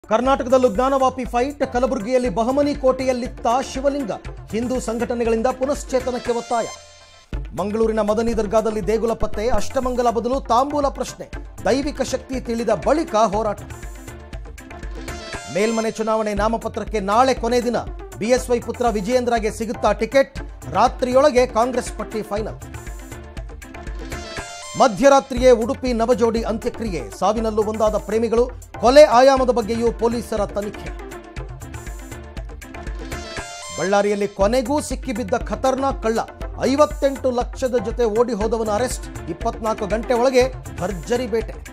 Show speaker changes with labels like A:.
A: ಕರ್ನಾಟಕದಲ್ಲೂ ಜ್ಞಾನವಾಪಿ ಫೈಟ್ ಕಲಬುರಗಿಯಲ್ಲಿ ಬಹಮನಿ ಕೋಟೆಯಲ್ಲಿತ್ತ ಶಿವಲಿಂಗ ಹಿಂದೂ ಸಂಘಟನೆಗಳಿಂದ ಪುನಶ್ಚೇತನಕ್ಕೆ ಒತ್ತಾಯ ಮಂಗಳೂರಿನ ಮದನಿ ದರ್ಗಾದಲ್ಲಿ ದೇಗುಲ ಪತ್ತೆ ಅಷ್ಟಮಂಗಲ ಬದಲು ತಾಂಬೂಲ ಪ್ರಶ್ನೆ ದೈವಿಕ ಶಕ್ತಿ ತಿಳಿದ ಬಳಿಕ ಹೋರಾಟ ಮೇಲ್ಮನೆ ಚುನಾವಣೆ ನಾಮಪತ್ರಕ್ಕೆ ನಾಳೆ ಕೊನೆ ದಿನ ಬಿಎಸ್ವೈ ಪುತ್ರ ವಿಜಯೇಂದ್ರಗೆ ಸಿಗುತ್ತಾ ಟಿಕೆಟ್ ರಾತ್ರಿಯೊಳಗೆ ಕಾಂಗ್ರೆಸ್ ಪಟ್ಟಿ ಫೈನಲ್ ಮಧ್ಯರಾತ್ರಿಯೇ ಉಡುಪಿ ನವಜೋಡಿ ಅಂತ್ಯಕ್ರಿಯೆ ಸಾವಿನಲ್ಲೂ ಒಂದಾದ ಪ್ರೇಮಿಗಳು ಕೊಲೆ ಆಯಾಮದ ಬಗ್ಗೆಯೂ ಪೊಲೀಸರ ತನಿಖೆ ಬಳ್ಳಾರಿಯಲ್ಲಿ ಕೊನೆಗೂ ಸಿಕ್ಕಿಬಿದ್ದ ಖತರ್ನಾಕ್ ಕಳ್ಳ ಐವತ್ತೆಂಟು ಲಕ್ಷದ ಜೊತೆ ಓಡಿ ಹೋದವನ ಅರೆಸ್ಟ್ ಇಪ್ಪತ್ನಾಲ್ಕು ಗಂಟೆ ಒಳಗೆ ಭರ್ಜರಿ ಬೇಟೆ